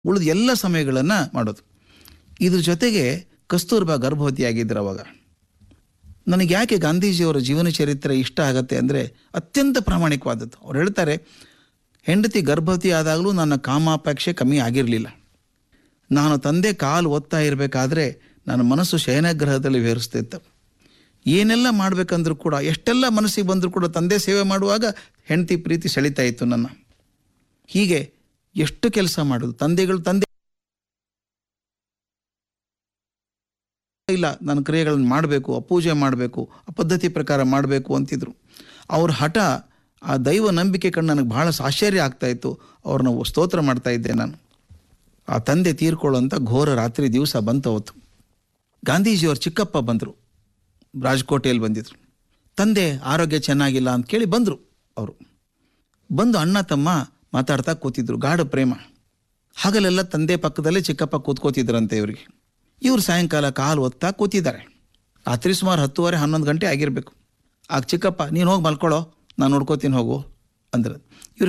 ಉಳಿದ ಎಲ್ಲ ಸಮಯಗಳನ್ನು ಮಾಡೋದು ಇದ್ರ ಜೊತೆಗೆ ಕಸ್ತೂರ್ಬಾ ಗರ್ಭವತಿಯಾಗಿದ್ದರು ಅವಾಗ ನನಗೆ ಯಾಕೆ ಗಾಂಧೀಜಿಯವರ ಜೀವನ ಚರಿತ್ರೆ ಇಷ್ಟ ಆಗತ್ತೆ ಅಂದರೆ ಅತ್ಯಂತ ಪ್ರಾಮಾಣಿಕವಾದದ್ದು ಅವ್ರು ಹೇಳ್ತಾರೆ ಹೆಂಡತಿ ಗರ್ಭವತಿ ಆದಾಗಲೂ ನನ್ನ ಕಾಮಾಪೇಕ್ಷೆ ಕಮ್ಮಿ ಆಗಿರಲಿಲ್ಲ ನಾನು ತಂದೆ ಕಾಲು ಒತ್ತಾ ಇರಬೇಕಾದ್ರೆ ನನ್ನ ಮನಸ್ಸು ಶಯನಗ್ರಹದಲ್ಲಿ ವಿಹರಿಸ್ತಿತ್ತು ಏನೆಲ್ಲ ಮಾಡಬೇಕಂದ್ರೂ ಕೂಡ ಎಷ್ಟೆಲ್ಲ ಮನಸ್ಸಿಗೆ ಬಂದರೂ ಕೂಡ ತಂದೆ ಸೇವೆ ಮಾಡುವಾಗ ಹೆಂಡತಿ ಪ್ರೀತಿ ಸೆಳಿತಾ ಇತ್ತು ನನ್ನ ಹೀಗೆ ಎಷ್ಟು ಕೆಲಸ ಮಾಡೋದು ತಂದೆಗಳು ತಂದೆ ಇಲ್ಲ ನಾನು ಕ್ರಿಯೆಗಳನ್ನು ಮಾಡಬೇಕು ಅಪೂಜೆ ಮಾಡಬೇಕು ಆ ಪದ್ಧತಿ ಪ್ರಕಾರ ಮಾಡಬೇಕು ಅಂತಿದ್ರು ಅವ್ರ ಹಠ ಆ ದೈವ ನಂಬಿಕೆ ಕಂಡು ನನಗೆ ಬಹಳ ಆಶ್ಚರ್ಯ ಆಗ್ತಾ ಇತ್ತು ಅವ್ರನ್ನ ಸ್ತೋತ್ರ ಮಾಡ್ತಾ ಇದ್ದೆ ನಾನು ಆ ತಂದೆ ತೀರ್ಕೊಳ್ಳೋಂಥ ಘೋರ ರಾತ್ರಿ ದಿವಸ ಬಂತು ಅವತ್ತು ಗಾಂಧೀಜಿಯವ್ರ ಚಿಕ್ಕಪ್ಪ ಬಂದರು ರಾಜಕೋಟೆಯಲ್ಲಿ ಬಂದಿದ್ರು ತಂದೆ ಆರೋಗ್ಯ ಚೆನ್ನಾಗಿಲ್ಲ ಅಂತ ಕೇಳಿ ಬಂದರು ಅವರು ಬಂದು ಅಣ್ಣ ತಮ್ಮ ಮಾತಾಡ್ತಾ ಕೂತಿದ್ರು ಗಾಢ ಪ್ರೇಮ ಹಗಲೆಲ್ಲ ತಂದೆ ಪಕ್ಕದಲ್ಲೇ ಚಿಕ್ಕಪ್ಪ ಕೂತ್ಕೋತಿದ್ರಂತೆ ಇವರಿಗೆ ಇವ್ರು ಸಾಯಂಕಾಲ ಕಾಲು ಒತ್ತಾ ಕೂತಿದ್ದಾರೆ ರಾತ್ರಿ ಸುಮಾರು ಹತ್ತುವರೆ ಹನ್ನೊಂದು ಗಂಟೆ ಆಗಿರಬೇಕು ಆಗ ಚಿಕ್ಕಪ್ಪ ನೀನು ಹೋಗಿ ಮಲ್ಕೊಳ್ಳೋ ನಾನು ನೋಡ್ಕೋತೀನಿ ಹೋಗು ಅಂದ್ರೆ